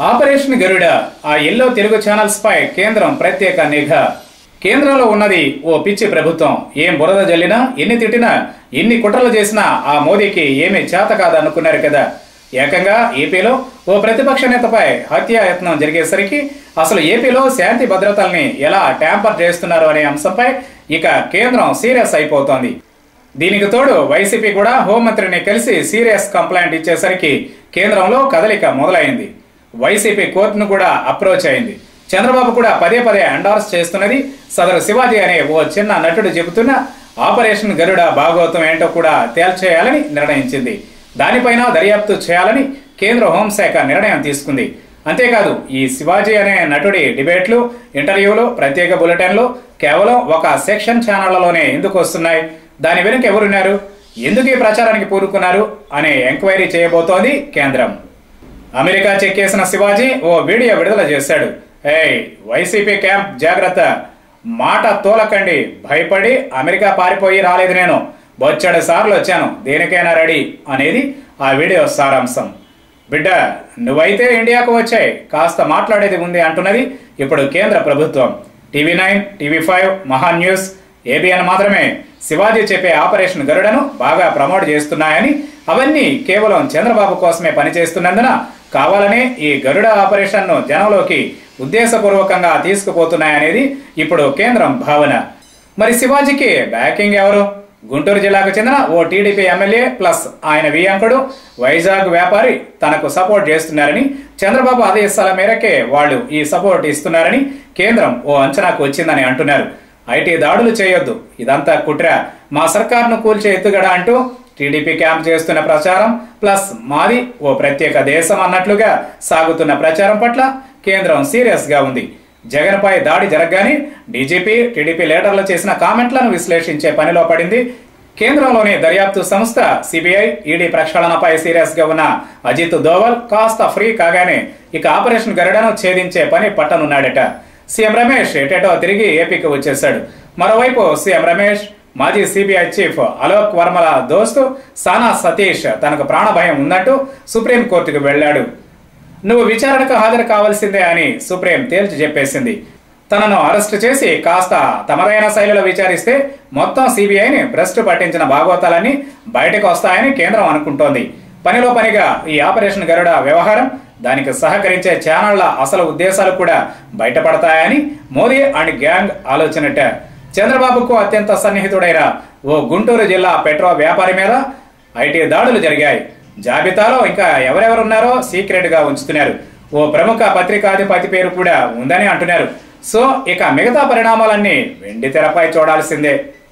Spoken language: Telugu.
ఆపరేషన్ గరుడ ఆ ఎల్లో తెలుగు ఛానల్స్ పై కేంద్రం ప్రత్యేక నిఘా కేంద్రంలో ఉన్నది ఓ పిచ్చి ప్రభుత్వం ఏం బురద జల్లినా ఎన్ని తిట్టినా ఎన్ని కుట్రలు చేసినా ఆ మోదీకి ఏమీ చేత కాదనుకున్నారు కదా ఏకంగా ఏపీలో ఓ ప్రతిపక్ష నేతపై హత్యాయత్నం జరిగేసరికి అసలు ఏపీలో శాంతి భద్రతల్ని ఎలా ట్యాంపర్ చేస్తున్నారు అనే అంశంపై ఇక కేంద్రం సీరియస్ అయిపోతోంది దీనికి తోడు వైసీపీ కూడా హోంమంత్రిని కలిసి సీరియస్ కంప్లైంట్ ఇచ్చేసరికి కేంద్రంలో కదలిక మొదలైంది వైసీపీ కోర్టును కూడా అప్రోచ్ అయింది చంద్రబాబు కూడా పదే పదే ఎండార్స్ చేస్తున్నది సదరు శివాజీ అనే ఓ చిన్న నటుడు చెబుతున్న ఆపరేషన్ గరుడ భాగవతం ఏంటో కూడా తేల్చేయాలని నిర్ణయించింది దానిపైన దర్యాప్తు చేయాలని కేంద్ర హోంశాఖ నిర్ణయం తీసుకుంది అంతేకాదు ఈ శివాజీ అనే నటుడి డిబేట్లు ఇంటర్వ్యూలు ప్రత్యేక బులెటిన్లు కేవలం ఒక సెక్షన్ ఛానళ్లలోనే ఎందుకు వస్తున్నాయి దాని వెనుక ఎవరున్నారు ఎందుకు ఈ ప్రచారానికి పూనుకున్నారు అనే ఎంక్వైరీ చేయబోతోంది కేంద్రం అమెరికా చెక్కేసిన శివాజీ ఓ వీడియో విడుదల చేశాడు ఏయ్ వైసీపీ క్యాంప్ జాగ్రత్త మాట తోలకండి భయపడి అమెరికా పారిపోయి రాలేదు నేను బొచ్చడి సార్లు వచ్చాను దేనికైనా రెడీ అనేది ఆ వీడియో సారాంశం బిడ్డ నువ్వైతే ఇండియాకు వచ్చాయి కాస్త మాట్లాడేది ఉంది అంటున్నది ఇప్పుడు కేంద్ర ప్రభుత్వం TV nine TV five Maha news ABN మాత్రమే శివాజీ చెప్పే ఆపరేషన్ గరుడను బాగా ప్రమోట్ చేస్తున్నాయని అవన్నీ కేవలం చంద్రబాబు కోసమే పనిచేస్తున్నందున కావాలనే ఈ గరుడ ఆపరేషన్ను జనంలోకి ఉద్దేశపూర్వకంగా తీసుకుపోతున్నాయనేది ఇప్పుడు కేంద్రం భావన మరి శివాజీకి బ్యాకింగ్ ఎవరు గుంటూరు జిల్లాకు చెందిన ఓ టీడీపీ ఎమ్మెల్యే ప్లస్ ఆయన వియాంకుడు వైజాగ్ వ్యాపారి తనకు సపోర్ట్ చేస్తున్నారని చంద్రబాబు ఆదేశాల మేరకే వాళ్ళు ఈ సపోర్ట్ ఇస్తున్నారని కేంద్రం ఓ అంచనాకు వచ్చిందని అంటున్నారు ఐటీ దాడులు చేయొద్దు ఇదంతా కుట్ర మా సర్కార్ను కూల్చే ఎత్తుగడ అంటూ టీడీపీ క్యాంప్ చేస్తున్న ప్రచారం ప్లస్ మాది ఓ ప్రత్యేక దేశం అన్నట్లుగా సాగుతున్న ప్రచారం పట్ల కేంద్రం సీరియస్ గా ఉంది జగన్పై దాడి జరగగానే డీజీపీ టీడీపీ లీడర్లు చేసిన కామెంట్లను విశ్లేషించే పనిలో పడింది కేంద్రంలోని దర్యాప్తు సంస్థ సిబిఐ ఈడీ ప్రక్షాళనపై సీరియస్ గా ఉన్న అజిత్ దోవల్ కాస్త ఫ్రీ కాగానే ఇక ఆపరేషన్ గరుడను ఛేదించే పని పట్టనున్నాడట సీఎం రమేష్ ఎటేటో తిరిగి ఏపీకి వచ్చేశాడు మరోవైపు సీఎం రమేష్ మాజీ సిబిఐ చీఫ్ అలోక్ వర్మల దోస్తు సానా సతీష్ తనకు ప్రాణభయం ఉన్నట్టు సుప్రీంకోర్టుకు వెళ్ళాడు నువ్వు విచారణకు హాజరు కావాల్సిందే అని సుప్రీం తేల్చి చెప్పేసింది తనను అరెస్టు చేసి కాస్త తమదైన శైలిలో విచారిస్తే మొత్తం సిబిఐని భ్రష్టు పట్టించిన భాగవతాలన్నీ బయటకు వస్తాయని కేంద్రం అనుకుంటోంది పనిలో పనిగా ఈ ఆపరేషన్ గరుడ వ్యవహారం దానికి సహకరించే ఛానళ్ల అసలు ఉద్దేశాలు కూడా బయటపడతాయని మోదీ అండ్ గ్యాంగ్ ఆలోచనట చంద్రబాబుకు అత్యంత సన్నిహితుడైన ఓ గుంటూరు జిల్లా పెట్రో వ్యాపారి మీద ఐటీ దాడులు జరిగాయి జాబితాలో ఇంకా ఎవరెవరున్నారో సీక్రెట్ గా ఉంచుతున్నారు ఓ ప్రముఖ పత్రికాధిపతి పేరు కూడా ఉందని అంటున్నారు సో ఇక మిగతా పరిణామాలన్నీ వెండి తెరపై చూడాల్సిందే